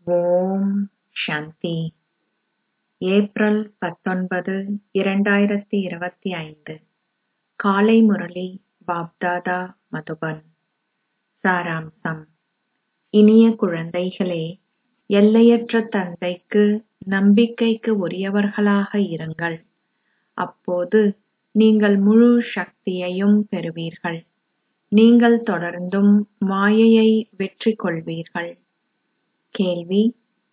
ஓம் சாந்தி April பத்தொன்பது இரண்டாயிரத்தி இருபத்தி ஐந்து காலை முரளி பாப்தாதா மதுபன் சாராம்சம் இனிய குழந்தைகளே எல்லையற்ற தந்தைக்கு நம்பிக்கைக்கு உரியவர்களாக இருங்கள் அப்போது நீங்கள் முழு சக்தியையும் பெறுவீர்கள் நீங்கள் தொடர்ந்தும் மாயையை வெற்றி கொள்வீர்கள் கேள்வி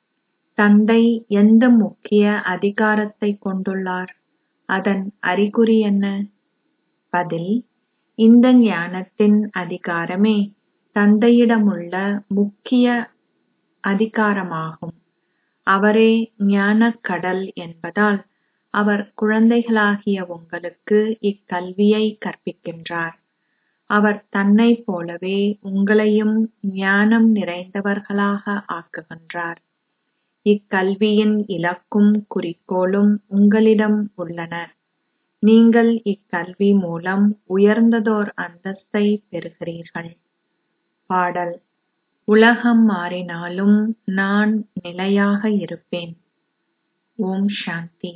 தந்தை எந்த முக்கிய அதிகாரத்தைக் கொண்டுள்ளார் அதன் அறிகுறி என்ன பதில் இந்த ஞானத்தின் அதிகாரமே தந்தையிடமுள்ள முக்கிய அதிகாரமாகும் அவரே ஞானக் கடல் என்பதால் அவர் குழந்தைகளாகிய உங்களுக்கு இக்கல்வியை கற்பிக்கின்றார் அவர் தன்னைப் போலவே உங்களையும் ஞானம் நிறைந்தவர்களாக ஆக்குகின்றார் இக்கல்வியின் இலக்கும் குறிக்கோளும் உங்களிடம் உள்ளன நீங்கள் இக்கல்வி மூலம் உயர்ந்ததோர் அந்தஸ்தை பெறுகிறீர்கள் பாடல் உலகம் மாறினாலும் நான் நிலையாக இருப்பேன் ஓம் சாந்தி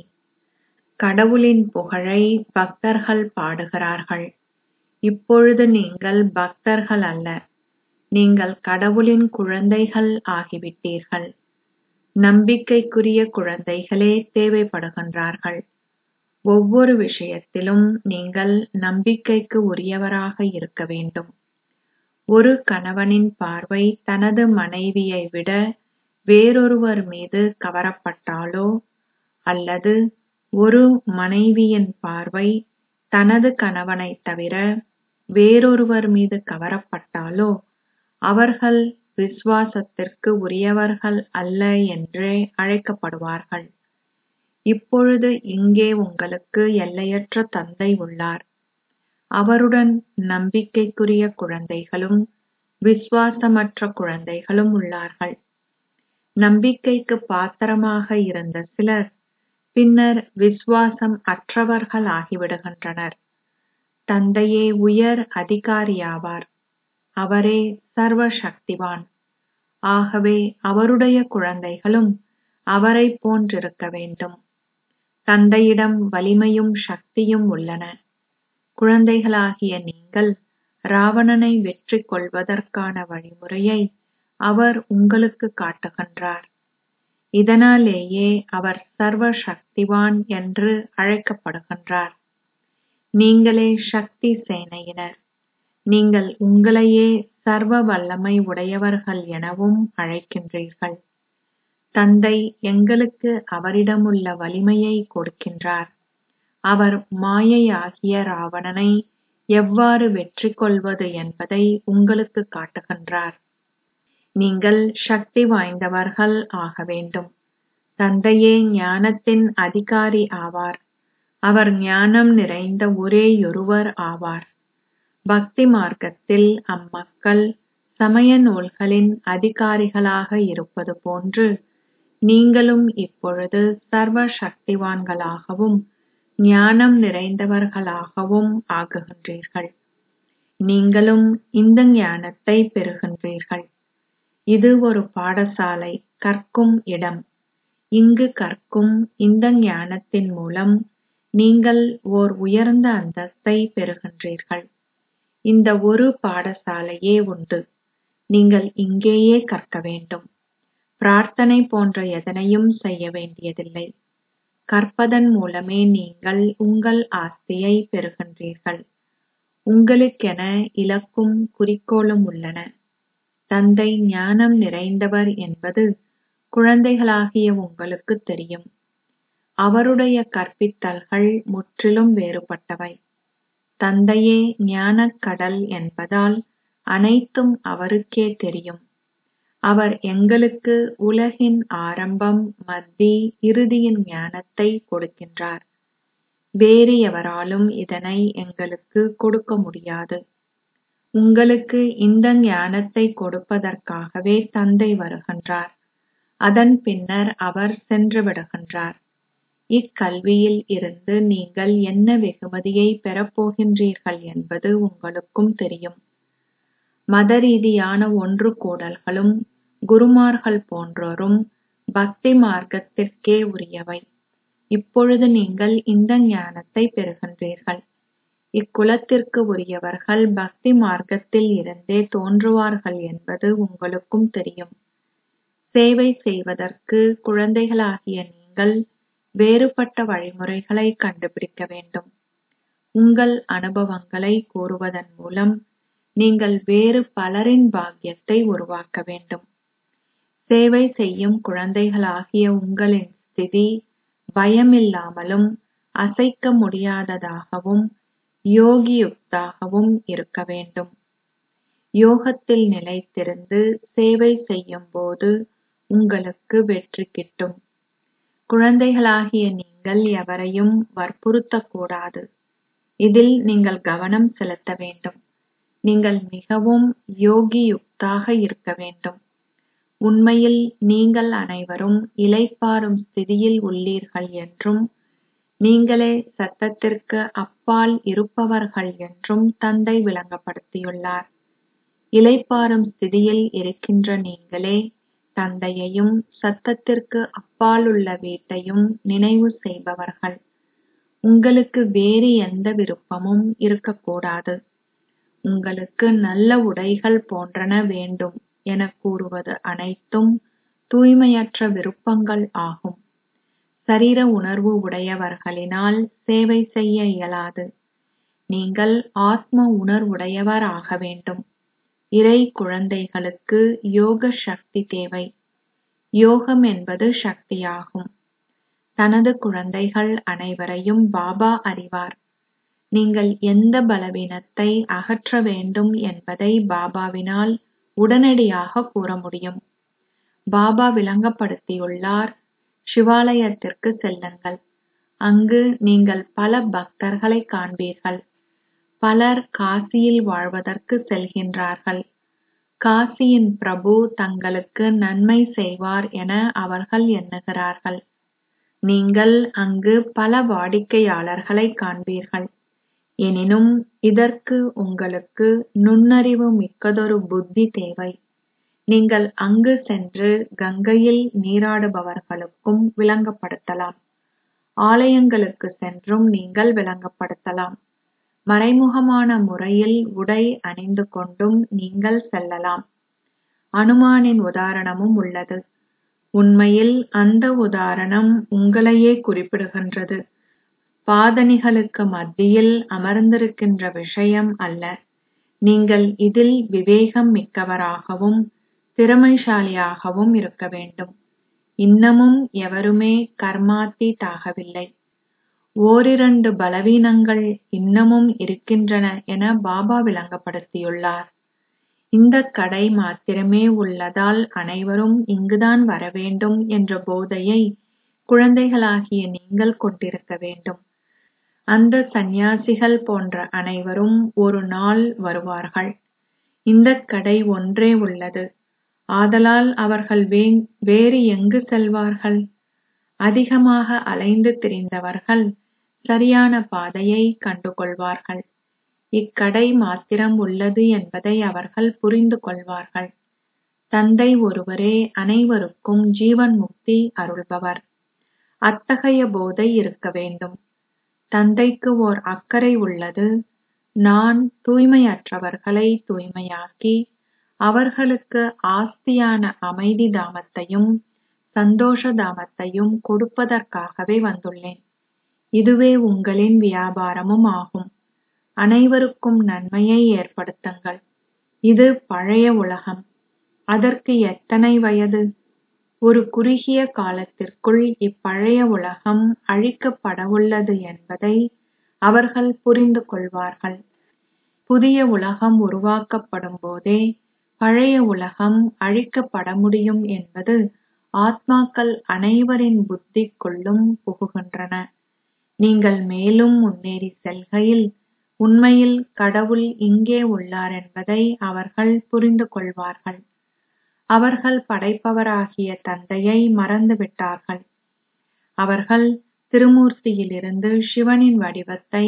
கடவுளின் புகழை பக்தர்கள் பாடுகிறார்கள் இப்பொழுது நீங்கள் பக்தர்கள் அல்ல நீங்கள் கடவுளின் குழந்தைகள் ஆகிவிட்டீர்கள் நம்பிக்கைக்குரிய குழந்தைகளே தேவைப்படுகின்றார்கள் ஒவ்வொரு விஷயத்திலும் நீங்கள் நம்பிக்கைக்கு உரியவராக இருக்க வேண்டும் ஒரு கணவனின் பார்வை தனது மனைவியை விட வேறொருவர் மீது கவரப்பட்டாலோ அல்லது ஒரு மனைவியின் பார்வை தனது கணவனைத் தவிர வேறொருவர் மீது கவரப்பட்டாலோ அவர்கள் விசுவாசத்திற்கு உரியவர்கள் அல்ல என்றே அழைக்கப்படுவார்கள் இப்பொழுது இங்கே உங்களுக்கு எல்லையற்ற தந்தை உள்ளார் அவருடன் நம்பிக்கைக்குரிய குழந்தைகளும் விசுவாசமற்ற குழந்தைகளும் உள்ளார்கள் நம்பிக்கைக்கு பாத்திரமாக இருந்த சிலர் பின்னர் விசுவாசம் அற்றவர்கள் ஆகிவிடுகின்றனர் தந்தையே உயர் அதிகாரியாவார் அவரே சர்வ சக்திவான் ஆகவே அவருடைய குழந்தைகளும் அவரைப் போன்றிருக்க வேண்டும் தந்தையிடம் வலிமையும் சக்தியும் உள்ளன குழந்தைகளாகிய நீங்கள் ராவணனை வெற்றி கொள்வதற்கான வழிமுறையை அவர் உங்களுக்கு காட்டுகின்றார் இதனாலேயே அவர் சர்வ சக்திவான் என்று அழைக்கப்படுகின்றார் நீங்களே சக்தி சேனையினர் நீங்கள் உங்களையே சர்வ வல்லமை உடையவர்கள் எனவும் அழைக்கின்றீர்கள் தந்தை எங்களுக்கு அவரிடமுள்ள வலிமையை கொடுக்கின்றார் அவர் மாயையாகிய ராவணனை எவ்வாறு வெற்றி கொள்வது என்பதை உங்களுக்கு காட்டுகின்றார் நீங்கள் சக்தி வாய்ந்தவர்கள் ஆக வேண்டும் தந்தையே ஞானத்தின் அதிகாரி ஆவார் அவர் ஞானம் நிறைந்த ஒரேயொருவர் ஆவார் பக்தி மார்க்கத்தில் அம்மக்கள் சமய நூல்களின் அதிகாரிகளாக இருப்பது போன்று நீங்களும் இப்பொழுது சர்வ சக்திவான்களாகவும் ஞானம் நிறைந்தவர்களாகவும் ஆகுகின்றீர்கள் நீங்களும் இந்த ஞானத்தை பெறுகின்றீர்கள் இது ஒரு பாடசாலை கற்கும் இடம் இங்கு கற்கும் இந்த ஞானத்தின் மூலம் நீங்கள் ஓர் உயர்ந்த அந்தஸ்தை பெறுகின்றீர்கள் இந்த ஒரு பாடசாலையே உண்டு நீங்கள் இங்கேயே கற்க வேண்டும் பிரார்த்தனை போன்ற எதனையும் செய்ய வேண்டியதில்லை கற்பதன் மூலமே நீங்கள் உங்கள் ஆஸ்தியை பெறுகின்றீர்கள் உங்களுக்கென இலக்கும் குறிக்கோளும் உள்ளன தந்தை ஞானம் நிறைந்தவர் என்பது குழந்தைகளாகிய உங்களுக்கு தெரியும் அவருடைய கற்பித்தல்கள் முற்றிலும் வேறுபட்டவை தந்தையே ஞானக் கடல் என்பதால் அனைத்தும் அவருக்கே தெரியும் அவர் எங்களுக்கு உலகின் ஆரம்பம் மத்தி இறுதியின் ஞானத்தை கொடுக்கின்றார் வேறு எவராலும் இதனை எங்களுக்கு கொடுக்க முடியாது உங்களுக்கு இந்த ஞானத்தை கொடுப்பதற்காகவே தந்தை வருகின்றார் அதன் பின்னர் அவர் சென்று விடுகின்றார் இக்கல்வியில் இருந்து நீங்கள் என்ன வெகுமதியை பெறப்போகின்றீர்கள் என்பது உங்களுக்கும் தெரியும் மத ரீதியான ஒன்று கூடல்களும் குருமார்கள் போன்றோரும் பக்தி மார்க்கத்திற்கே உரியவை இப்பொழுது நீங்கள் இந்த ஞானத்தை பெறுகின்றீர்கள் இக்குலத்திற்கு உரியவர்கள் பக்தி மார்க்கத்தில் இருந்தே தோன்றுவார்கள் என்பது உங்களுக்கும் தெரியும் சேவை செய்வதற்கு குழந்தைகளாகிய நீங்கள் வேறுபட்ட வழிமுறைகளை கண்டுபிடிக்க வேண்டும் உங்கள் அனுபவங்களை கூறுவதன் மூலம் நீங்கள் வேறு பலரின் பாக்கியத்தை உருவாக்க வேண்டும் சேவை செய்யும் குழந்தைகளாகிய உங்களின் ஸ்திதி பயமில்லாமலும் அசைக்க முடியாததாகவும் யோகியுக்தாகவும் இருக்க வேண்டும் யோகத்தில் நிலைத்திருந்து சேவை செய்யும் போது உங்களுக்கு வெற்றி கிட்டும் குழந்தைகளாகிய நீங்கள் எவரையும் வற்புறுத்தக்கூடாது இதில் நீங்கள் கவனம் செலுத்த வேண்டும் நீங்கள் மிகவும் யோகியுக்தாக இருக்க வேண்டும் உண்மையில் நீங்கள் அனைவரும் இளைப்பாறும் ஸ்திதியில் உள்ளீர்கள் என்றும் நீங்களே சத்தத்திற்கு அப்பால் இருப்பவர்கள் என்றும் தந்தை விளங்கப்படுத்தியுள்ளார் இளைப்பாறும் ஸ்திதியில் இருக்கின்ற நீங்களே தந்தையையும் சத்தத்திற்கு அப்பாலுள்ள வீட்டையும் நினைவு செய்பவர்கள் உங்களுக்கு வேறு எந்த விருப்பமும் இருக்கக்கூடாது உங்களுக்கு நல்ல உடைகள் போன்றன வேண்டும் என கூறுவது அனைத்தும் தூய்மையற்ற விருப்பங்கள் ஆகும் சரீர உணர்வு உடையவர்களினால் சேவை செய்ய இயலாது நீங்கள் ஆத்ம உணர்வுடையவர் ஆக வேண்டும் இறை குழந்தைகளுக்கு யோக சக்தி தேவை யோகம் என்பது சக்தியாகும் தனது குழந்தைகள் அனைவரையும் பாபா அறிவார் நீங்கள் எந்த பலவீனத்தை அகற்ற வேண்டும் என்பதை பாபாவினால் உடனடியாக கூற முடியும் பாபா விளங்கப்படுத்தியுள்ளார் சிவாலயத்திற்கு செல்லுங்கள் அங்கு நீங்கள் பல பக்தர்களை காண்பீர்கள் பலர் காசியில் வாழ்வதற்கு செல்கின்றார்கள் காசியின் பிரபு தங்களுக்கு நன்மை செய்வார் என அவர்கள் எண்ணுகிறார்கள் நீங்கள் அங்கு பல வாடிக்கையாளர்களை காண்பீர்கள் எனினும் இதற்கு உங்களுக்கு நுண்ணறிவு மிக்கதொரு புத்தி தேவை நீங்கள் அங்கு சென்று கங்கையில் நீராடுபவர்களுக்கும் விளங்கப்படுத்தலாம் ஆலயங்களுக்கு சென்றும் நீங்கள் விளங்கப்படுத்தலாம் மறைமுகமான முறையில் உடை அணிந்து கொண்டும் நீங்கள் செல்லலாம் அனுமானின் உதாரணமும் உள்ளது உண்மையில் அந்த உதாரணம் உங்களையே குறிப்பிடுகின்றது பாதணிகளுக்கு மத்தியில் அமர்ந்திருக்கின்ற விஷயம் அல்ல நீங்கள் இதில் விவேகம் மிக்கவராகவும் திறமைசாலியாகவும் இருக்க வேண்டும் இன்னமும் எவருமே கர்மாத்தீத்தாகவில்லை ஓரிரண்டு பலவீனங்கள் இன்னமும் இருக்கின்றன என பாபா விளங்கப்படுத்தியுள்ளார் இந்த கடை மாத்திரமே உள்ளதால் அனைவரும் இங்குதான் வரவேண்டும் என்ற போதையை குழந்தைகளாகிய நீங்கள் கொண்டிருக்க வேண்டும் அந்த சந்நியாசிகள் போன்ற அனைவரும் ஒரு நாள் வருவார்கள் இந்த கடை ஒன்றே உள்ளது ஆதலால் அவர்கள் வேறு எங்கு செல்வார்கள் அதிகமாக அலைந்து திரிந்தவர்கள் சரியான பாதையை கண்டுகொள்வார்கள் இக்கடை மாத்திரம் உள்ளது என்பதை அவர்கள் புரிந்து கொள்வார்கள் தந்தை ஒருவரே அனைவருக்கும் ஜீவன் முக்தி அருள்பவர் அத்தகைய போதை இருக்க வேண்டும் தந்தைக்கு ஓர் அக்கறை உள்ளது நான் தூய்மையற்றவர்களை தூய்மையாக்கி அவர்களுக்கு ஆஸ்தியான அமைதி தாமத்தையும் சந்தோஷ தாமத்தையும் கொடுப்பதற்காகவே வந்துள்ளேன் இதுவே உங்களின் வியாபாரமும் ஆகும் அனைவருக்கும் நன்மையை ஏற்படுத்துங்கள் இது பழைய உலகம் அதற்கு எத்தனை வயது ஒரு குறுகிய காலத்திற்குள் இப்பழைய உலகம் அழிக்கப்படவுள்ளது என்பதை அவர்கள் புரிந்து கொள்வார்கள் புதிய உலகம் உருவாக்கப்படும் போதே பழைய உலகம் அழிக்கப்பட முடியும் என்பது ஆத்மாக்கள் அனைவரின் புத்திக்குள்ளும் புகுகின்றன நீங்கள் மேலும் முன்னேறி செல்கையில் உண்மையில் கடவுள் இங்கே உள்ளார் என்பதை அவர்கள் புரிந்து கொள்வார்கள் அவர்கள் படைப்பவராகிய தந்தையை மறந்துவிட்டார்கள் அவர்கள் திருமூர்த்தியிலிருந்து சிவனின் வடிவத்தை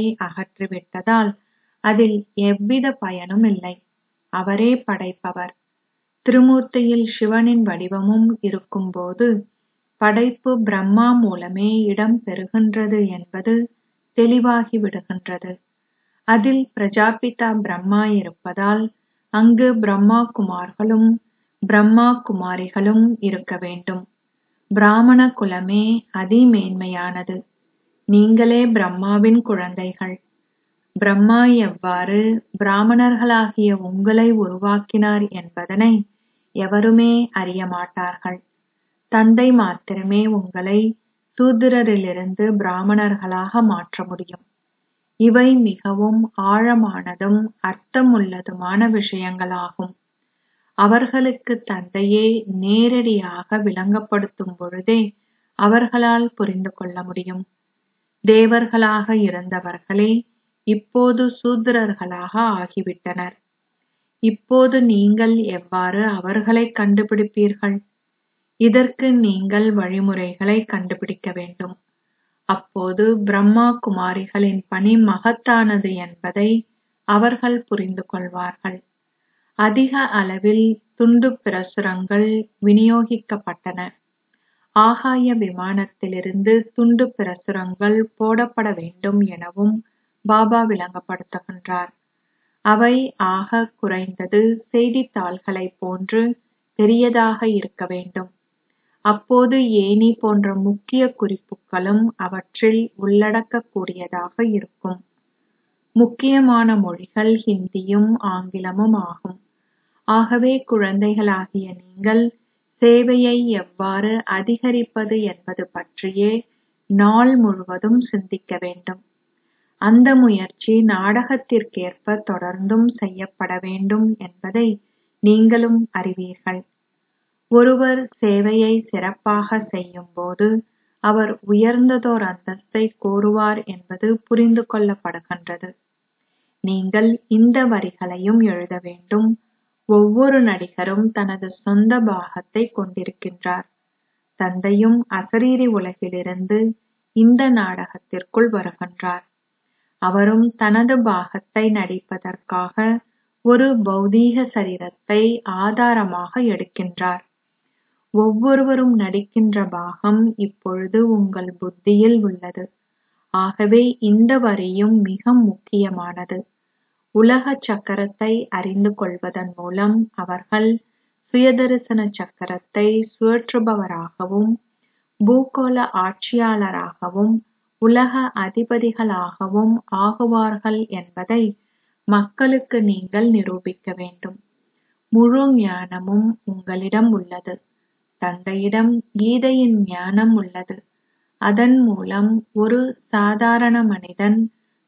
அகற்றிவிட்டதால் அதில் எவ்வித பயனும் இல்லை அவரே படைப்பவர் திருமூர்த்தியில் சிவனின் வடிவமும் இருக்கும்போது படைப்பு பிரம்மா மூலமே இடம் பெறுகின்றது என்பது தெளிவாகி விடுகின்றது அதில் பிரஜாபிதா பிரம்மா இருப்பதால் அங்கு பிரம்மா குமார்களும் பிரம்மா குமாரிகளும் இருக்க வேண்டும் பிராமண குலமே அதிமேன்மையானது நீங்களே பிரம்மாவின் குழந்தைகள் பிரம்மா எவ்வாறு பிராமணர்களாகிய உங்களை உருவாக்கினார் என்பதனை எவருமே அறியமாட்டார்கள் தந்தை மாத்திரமே உங்களை சூத்திரரிலிருந்து பிராமணர்களாக மாற்ற முடியும் இவை மிகவும் ஆழமானதும் அர்த்தமுள்ளதுமான விஷயங்களாகும் அவர்களுக்கு தந்தையே நேரடியாக விளங்கப்படுத்தும் பொழுதே அவர்களால் புரிந்து கொள்ள முடியும் தேவர்களாக இருந்தவர்களே இப்போது சூத்திரர்களாக ஆகிவிட்டனர் இப்போது நீங்கள் எவ்வாறு அவர்களை கண்டுபிடிப்பீர்கள் இதற்கு நீங்கள் வழிமுறைகளை கண்டுபிடிக்க வேண்டும் அப்போது பிரம்மா குமாரிகளின் பணி மகத்தானது என்பதை அவர்கள் புரிந்து கொள்வார்கள் அதிக அளவில் துண்டு பிரசுரங்கள் விநியோகிக்கப்பட்டன ஆகாய விமானத்திலிருந்து துண்டு பிரசுரங்கள் போடப்பட வேண்டும் எனவும் பாபா விளங்கப்படுத்துகின்றார் அவை ஆக குறைந்தது செய்தித்தாள்களைப் போன்று பெரியதாக இருக்க வேண்டும் அப்போது ஏணி போன்ற முக்கிய குறிப்புகளும் அவற்றில் உள்ளடக்கக்கூடியதாக இருக்கும் முக்கியமான மொழிகள் ஹிந்தியும் ஆங்கிலமும் ஆகும் ஆகவே குழந்தைகளாகிய நீங்கள் சேவையை எவ்வாறு அதிகரிப்பது என்பது பற்றியே நாள் முழுவதும் சிந்திக்க வேண்டும் அந்த முயற்சி நாடகத்திற்கேற்ப தொடர்ந்தும் செய்யப்பட வேண்டும் என்பதை நீங்களும் அறிவீர்கள் ஒருவர் சேவையை சிறப்பாக செய்யும்போது அவர் உயர்ந்ததோர் அந்தஸ்தை கோருவார் என்பது புரிந்து கொள்ளப்படுகின்றது நீங்கள் இந்த வரிகளையும் எழுத வேண்டும் ஒவ்வொரு நடிகரும் தனது சொந்த பாகத்தை கொண்டிருக்கின்றார் தந்தையும் அசரீரி உலகிலிருந்து இந்த நாடகத்திற்குள் வருகின்றார் அவரும் தனது பாகத்தை நடிப்பதற்காக ஒரு பௌதீக சரீரத்தை ஆதாரமாக எடுக்கின்றார் ஒவ்வொருவரும் நடிக்கின்ற பாகம் இப்பொழுது உங்கள் புத்தியில் உள்ளது ஆகவே இந்த வரியும் மிக முக்கியமானது உலக சக்கரத்தை அறிந்து கொள்வதன் மூலம் அவர்கள் சுயதரிசன சக்கரத்தை சுழற்றுபவராகவும் பூகோள ஆட்சியாளராகவும் உலக அதிபதிகளாகவும் ஆகுவார்கள் என்பதை மக்களுக்கு நீங்கள் நிரூபிக்க வேண்டும் முழு ஞானமும் உங்களிடம் உள்ளது தந்தையிடம் கீதையின் ஞானம் உள்ளது அதன் மூலம் ஒரு சாதாரண மனிதன்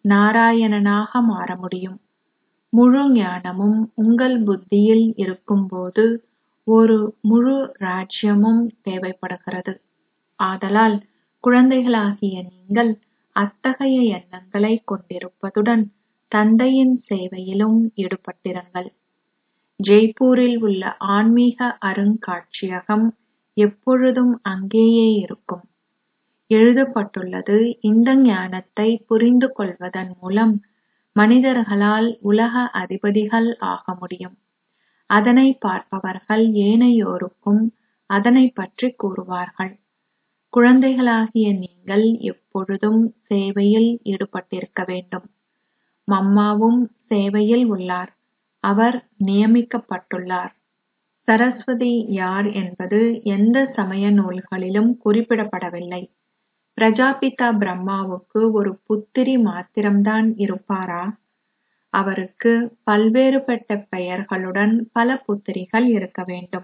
நாராயணனாக மாற முடியும் முழு ஞானமும் உங்கள் புத்தியில் இருக்கும்போது ஒரு முழு ராஜ்யமும் தேவைப்படுகிறது ஆதலால் குழந்தைகளாகிய நீங்கள் அத்தகைய எண்ணங்களை கொண்டிருப்பதுடன் தந்தையின் சேவையிலும் ஈடுபட்டிருங்கள் ஜெய்ப்பூரில் உள்ள ஆன்மீக அருங்காட்சியகம் எப்பொழுதும் அங்கேயே இருக்கும் எழுதப்பட்டுள்ளது இந்த ஞானத்தை புரிந்து கொள்வதன் மூலம் மனிதர்களால் உலக அதிபதிகள் ஆக முடியும் அதனை பார்ப்பவர்கள் ஏனையோருக்கும் அதனை பற்றி கூறுவார்கள் குழந்தைகளாகிய நீங்கள் எப்பொழுதும் சேவையில் ஈடுபட்டிருக்க வேண்டும் மம்மாவும் சேவையில் உள்ளார் அவர் நியமிக்கப்பட்டுள்ளார் சரஸ்வதி யார் என்பது எந்த சமய நூல்களிலும் குறிப்பிடப்படவில்லை பிரஜாபிதா பிரம்மாவுக்கு ஒரு புத்திரி மாத்திரம்தான் இருப்பாரா அவருக்கு பல்வேறுபட்ட பெயர்களுடன் பல புத்திரிகள் இருக்க வேண்டும்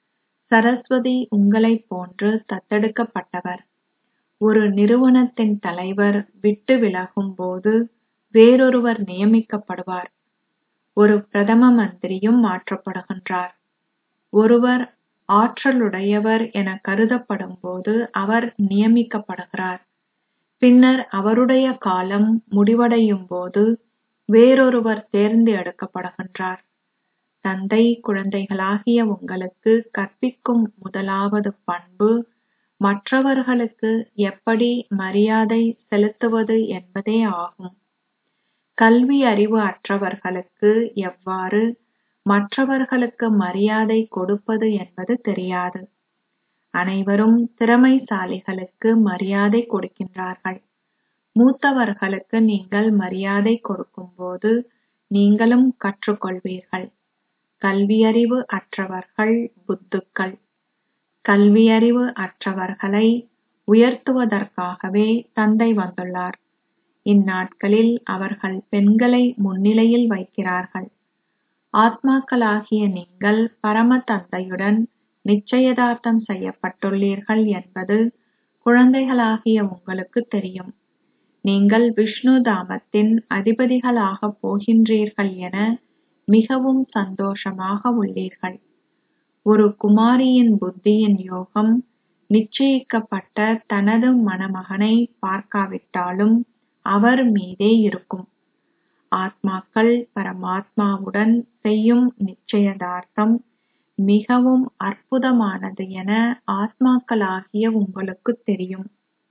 சரஸ்வதி உங்களைப் போன்று தத்தெடுக்கப்பட்டவர் ஒரு நிறுவனத்தின் தலைவர் விட்டு விலகும் போது வேறொருவர் நியமிக்கப்படுவார் ஒரு பிரதம மந்திரியும் மாற்றப்படுகின்றார் ஒருவர் ஆற்றலுடையவர் என கருதப்படும் போது அவர் நியமிக்கப்படுகிறார் பின்னர் அவருடைய காலம் முடிவடையும் போது வேறொருவர் தேர்ந்து எடுக்கப்படுகின்றார் தந்தை குழந்தைகளாகிய உங்களுக்கு கற்பிக்கும் முதலாவது பண்பு மற்றவர்களுக்கு எப்படி மரியாதை செலுத்துவது என்பதே ஆகும் கல்வி அறிவு அற்றவர்களுக்கு எவ்வாறு மற்றவர்களுக்கு மரியாதை கொடுப்பது என்பது தெரியாது அனைவரும் திறமைசாலிகளுக்கு மரியாதை கொடுக்கின்றார்கள் மூத்தவர்களுக்கு நீங்கள் மரியாதை கொடுக்கும்போது நீங்களும் கற்றுக்கொள்வீர்கள் கல்வியறிவு அற்றவர்கள் புத்துக்கள் கல்வியறிவு அற்றவர்களை உயர்த்துவதற்காகவே தந்தை வந்துள்ளார் இந்நாட்களில் அவர்கள் பெண்களை முன்னிலையில் வைக்கிறார்கள் ஆத்மாக்களாகிய நீங்கள் பரம தந்தையுடன் நிச்சயதார்த்தம் செய்யப்பட்டுள்ளீர்கள் என்பது குழந்தைகளாகிய உங்களுக்கு தெரியும் நீங்கள் விஷ்ணு தாமத்தின் அதிபதிகளாகப் போகின்றீர்கள் என மிகவும் சந்தோஷமாக உள்ளீர்கள் ஒரு குமாரியின் புத்தியின் யோகம் நிச்சயிக்கப்பட்ட தனது மணமகனை பார்க்காவிட்டாலும் அவர் மீதே இருக்கும் ஆத்மாக்கள் பரமாத்மாவுடன் செய்யும் நிச்சயதார்த்தம் மிகவும் அற்புதமானது என ஆத்மாக்களாகிய உங்களுக்கு தெரியும்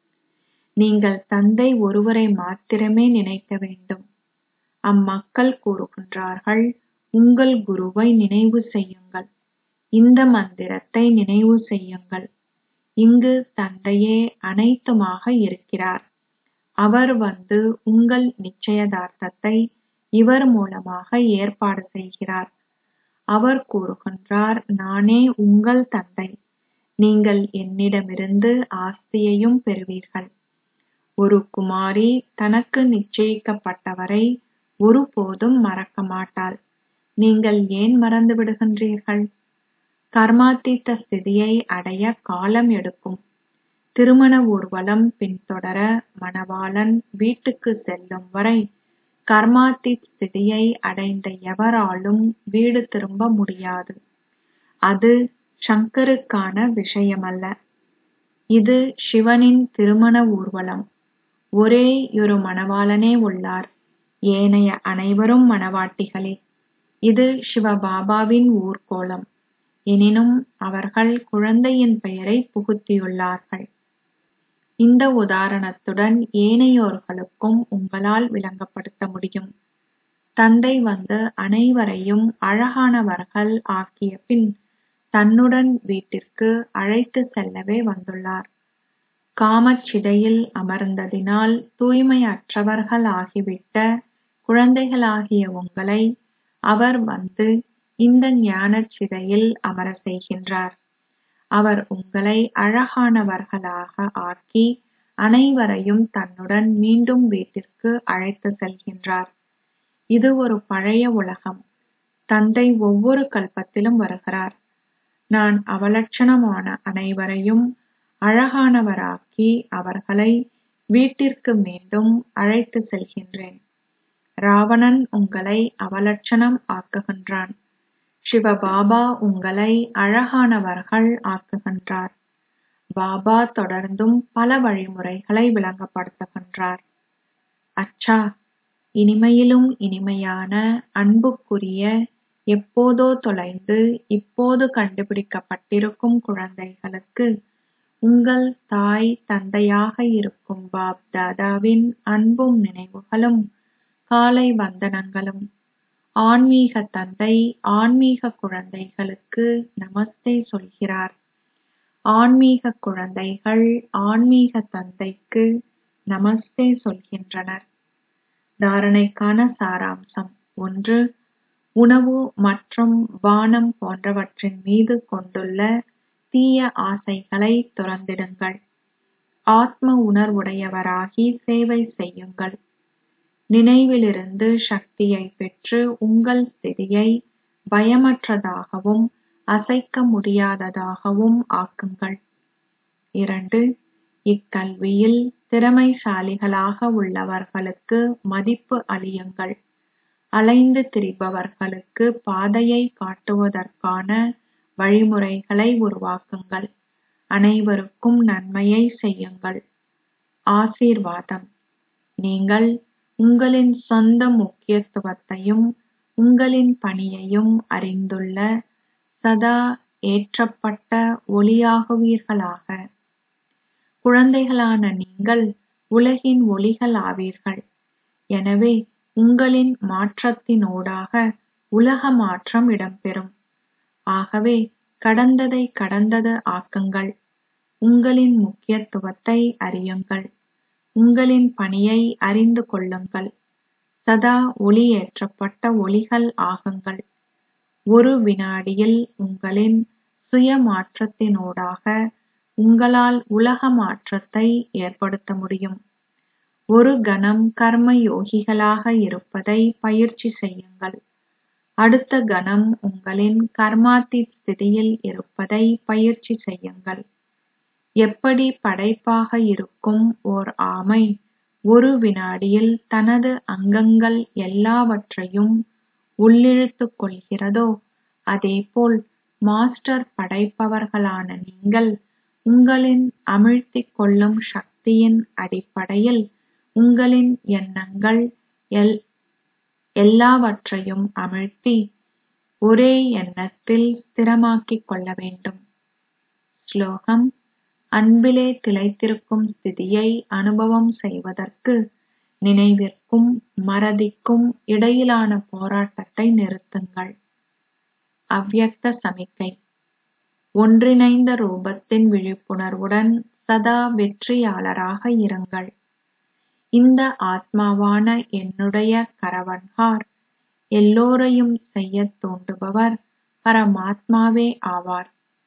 நீங்கள் தந்தை ஒருவரை மாத்திரமே நினைக்க வேண்டும் அம்மக்கள் கூறுகின்றார்கள் உங்கள் குருவை நினைவு செய்யுங்கள் இந்த மந்திரத்தை நினைவு செய்யுங்கள் இங்கு தந்தையே அனைத்துமாக இருக்கிறார் அவர் வந்து உங்கள் நிச்சயதார்த்தத்தை இவர் மூலமாக ஏற்பாடு செய்கிறார் அவர் கூறுகின்றார் நானே உங்கள் தந்தை நீங்கள் என்னிடமிருந்து ஆஸ்தியையும் பெறுவீர்கள் ஒரு குமாரி தனக்கு நிச்சயிக்கப்பட்டவரை ஒருபோதும் மறக்க மாட்டாள் நீங்கள் ஏன் மறந்து விடுகின்றீர்கள் கர்மாத்தீத்த ஸ்திதியை அடைய காலம் எடுக்கும் திருமண ஊர்வலம் பின்தொடர மணவாளன் வீட்டுக்கு செல்லும் வரை கர்மாத்தீத் ஸ்திதியை அடைந்த எவராலும் வீடு திரும்ப முடியாது அது சங்கருக்கான விஷயமல்ல இது சிவனின் திருமண ஊர்வலம் ஒரேயொரு மணவாளனே உள்ளார் ஏனைய அனைவரும் மணவாட்டிகளே இது சிவபாபாவின் ஊர்கோலம் எனினும் அவர்கள் குழந்தையின் பெயரை புகுத்தியுள்ளார்கள் இந்த உதாரணத்துடன் ஏனையோர்களுக்கும் உங்களால் விளங்கப்படுத்த முடியும் தந்தை வந்து அனைவரையும் அழகானவர்கள் ஆக்கிய பின் தன்னுடன் வீட்டிற்கு அழைத்து செல்லவே வந்துள்ளார் காமச்சிதையில் அமர்ந்ததினால் தூய்மையற்றவர்கள் ஆகிவிட்ட குழந்தைகளாகிய உங்களை அவர் வந்து இந்த ஞானச் சிதையில் அமர செய்கின்றார் அவர் உங்களை அழகானவர்களாக ஆக்கி அனைவரையும் தன்னுடன் மீண்டும் வீட்டிற்கு அழைத்து செல்கின்றார் இது ஒரு பழைய உலகம் தந்தை ஒவ்வொரு கல்பத்திலும் வருகிறார் நான் அவலட்சணமான அனைவரையும் அழகானவராக்கி அவர்களை வீட்டிற்கு மீண்டும் அழைத்து செல்கின்றேன் ராவணன் உங்களை அவலட்சணம் ஆக்குகின்றான் சிவபாபா உங்களை அழகானவர்கள் ஆக்குகின்றார் பாபா தொடர்ந்தும் பல வழிமுறைகளை விளங்கப்படுத்துகின்றார் அச்சா இனிமையிலும் இனிமையான அன்புக்குரிய எப்போதோ தொலைந்து இப்போது கண்டுபிடிக்கப்பட்டிருக்கும் குழந்தைகளுக்கு உங்கள் தாய் தந்தையாக இருக்கும் பாப் தாதாவின் அன்பும் நினைவுகளும் காலை வந்தனங்களும் ஆன்மீக தந்தை ஆன்மீக குழந்தைகளுக்கு நமஸ்தே சொல்கிறார் ஆன்மீக குழந்தைகள் ஆன்மீக தந்தைக்கு நமஸ்தே சொல்கின்றனர் தாரணைக்கான சாராம்சம் ஒன்று உணவு மற்றும் பானம் போன்றவற்றின் மீது கொண்டுள்ள தீய ஆசைகளை துறந்திடுங்கள் ஆத்ம உணர்வுடையவராகி சேவை செய்யுங்கள் நினைவிலிருந்து சக்தியை பெற்று உங்கள் ஸ்திதியை பயமற்றதாகவும் அசைக்க முடியாததாகவும் ஆக்குங்கள் இரண்டு இக்கல்வியில் திறமைசாலிகளாக உள்ளவர்களுக்கு மதிப்பு அளியுங்கள் அலைந்து திரிபவர்களுக்கு பாதையை காட்டுவதற்கான வழிமுறைகளை உருவாக்குங்கள் அனைவருக்கும் நன்மையை செய்யுங்கள் ஆசீர்வாதம் நீங்கள் உங்களின் சொந்த முக்கியத்துவத்தையும் உங்களின் பணியையும் அறிந்துள்ள சதா ஏற்றப்பட்ட ஒளியாகுவீர்களாக குழந்தைகளான நீங்கள் உலகின் ஒளிகள் ஆவீர்கள் எனவே உங்களின் மாற்றத்தினூடாக உலக மாற்றம் இடம்பெறும் ஆகவே கடந்ததை கடந்தது ஆக்குங்கள் உங்களின் முக்கியத்துவத்தை அறியுங்கள் உங்களின் பணியை அறிந்து கொள்ளுங்கள் சதா ஒளியேற்றப்பட்ட ஒளிகள் ஆகுங்கள் ஒரு வினாடியில் உங்களின் சுய மாற்றத்தினூடாக உங்களால் உலக மாற்றத்தை ஏற்படுத்த முடியும் ஒரு கணம் கர்ம யோகிகளாக இருப்பதை பயிற்சி செய்யுங்கள் அடுத்த கணம் உங்களின் கர்மாத்தீத் ஸ்திதியில் இருப்பதை பயிற்சி செய்யுங்கள் எப்படி படைப்பாக இருக்கும் ஓர் ஆமை ஒரு வினாடியில் தனது அங்கங்கள் எல்லாவற்றையும் உள்ளிழுத்துக் கொள்கிறதோ அதேபோல் மாஸ்டர் படைப்பவர்களான நீங்கள் உங்களின் அமிழ்த்திக் கொள்ளும் சக்தியின் அடிப்படையில் உங்களின் எண்ணங்கள் எல்லாவற்றையும் அமிழ்த்தி ஒரே எண்ணத்தில் ஸ்திரமாக்கிக் கொள்ள வேண்டும் ஸ்லோகம் அன்பிலே திளைத்திருக்கும் ஸ்திதியை அனுபவம் செய்வதற்கு நினைவிற்கும் மறதிக்கும் இடையிலான போராட்டத்தை நிறுத்துங்கள் அவ்யக்த சமிக்கை ஒன்றிணைந்த ரூபத்தின் விழிப்புணர்வுடன் சதா வெற்றியாளராக இருங்கள் இந்த ஆத்மாவான என்னுடைய கரவன்ஹார் எல்லோரையும் செய்யத் தூண்டுபவர் பரமாத்மாவே ஆவார்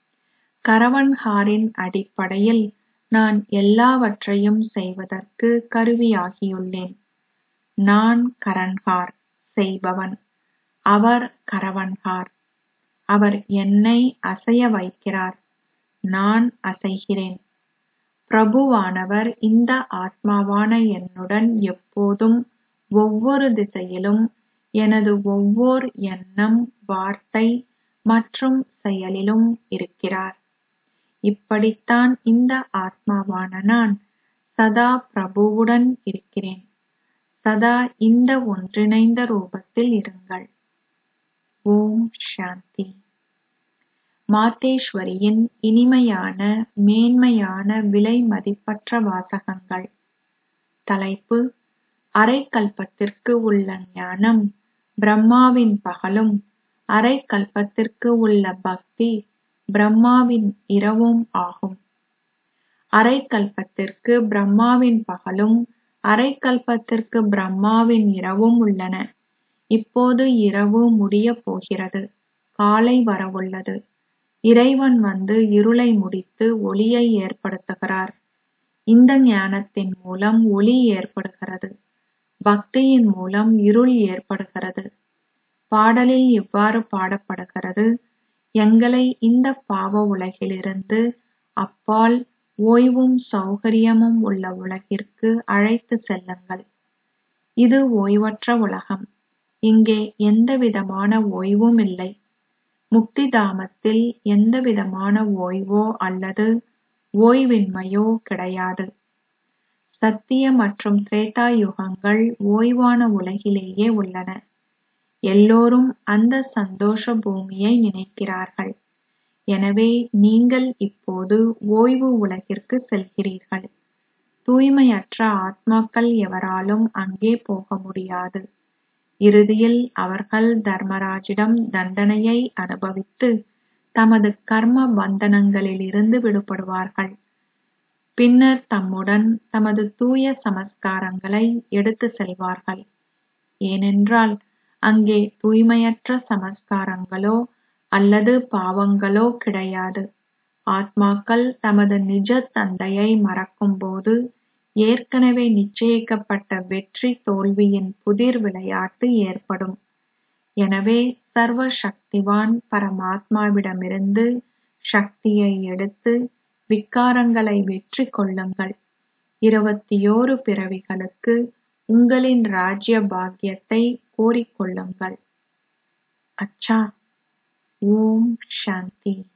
கரவன்ஹாரின் அடிப்படையில் நான் எல்லாவற்றையும் செய்வதற்கு கருவியாகியுள்ளேன் நான் கரன்ஹார் செய்பவன் அவர் கரவன்ஹார் அவர் என்னை அசைய வைக்கிறார் நான் அசைகிறேன் பிரபுவானவர் இந்த ஆத்மாவான என்னுடன் எப்போதும் ஒவ்வொரு திசையிலும் எனது ஒவ்வோர் எண்ணம் வார்த்தை மற்றும் செயலிலும் இருக்கிறார் இப்படித்தான் இந்த ஆத்மாவான நான் சதா பிரபுவுடன் இருக்கிறேன் சதா இந்த ஒன்றிணைந்த ரூபத்தில் இருங்கள் ஓம் சாந்தி மாத்தேஸ்வரியின் இனிமையான மேன்மையான விலை மதிப்பற்ற வாசகங்கள் தலைப்பு அரைக்கல்பத்திற்கு உள்ள ஞானம் பிரம்மாவின் பகலும் அரைக்கல்பத்திற்கு உள்ள பக்தி பிரம்மாவின் இரவும் ஆகும் அரைக்கல்பத்திற்கு பிரம்மாவின் பகலும் அரைக்கல்பத்திற்கு பிரம்மாவின் இரவும் உள்ளன இப்போது இரவு முடியப் போகிறது காலை வரவுள்ளது இறைவன் வந்து இருளை முடித்து ஒளியை ஏற்படுத்துகிறார் இந்த ஞானத்தின் மூலம் ஒளி ஏற்படுகிறது பக்தியின் மூலம் இருள் ஏற்படுகிறது பாடலில் இவ்வாறு பாடப்படுகிறது எங்களை இந்த பாவ உலகிலிருந்து அப்பால் ஓய்வும் சௌகரியமும் உள்ள உலகிற்கு அழைத்து செல்லுங்கள் இது ஓய்வற்ற உலகம் இங்கே எந்தவிதமான ஓய்வும் இல்லை முக்தி தாமத்தில் எந்தவிதமான ஓய்வோ அல்லது ஓய்வின்மையோ கிடையாது சத்திய மற்றும் திரேதா யுகங்கள் ஓய்வான உலகிலேயே உள்ளன எல்லோரும் அந்த சந்தோஷ பூமியை நினைக்கிறார்கள் எனவே நீங்கள் இப்போது ஓய்வு உலகிற்கு செல்கிறீர்கள் தூய்மையற்ற ஆத்மாக்கள் எவராலும் அங்கே போக முடியாது இறுதியில் அவர்கள் தர்மராஜிடம் தண்டனையை அனுபவித்து தமது கர்ம பந்தனங்களிலிருந்து விடுபடுவார்கள் பின்னர் தம்முடன் தமது தூய சமஸ்காரங்களை எடுத்து செல்வார்கள் ஏனென்றால் அங்கே தூய்மையற்ற சமஸ்காரங்களோ அல்லது பாவங்களோ கிடையாது ஆத்மாக்கள் தமது நிஜ தந்தையை மறக்கும்போது ஏற்கனவே நிச்சயிக்கப்பட்ட வெற்றி தோல்வியின் புதிர் விளையாட்டு ஏற்படும் எனவே சர்வ சக்திவான் பரமாத்மாவிடமிருந்து சக்தியை எடுத்து விக்காரங்களை வெற்றி கொள்ளுங்கள் இருபத்தியோரு பிறவிகளுக்கு உங்களின் ராஜ்ய பாக்கியத்தை கோரிக்கொள்ளுங்கள் அச்சா ஓம் சாந்தி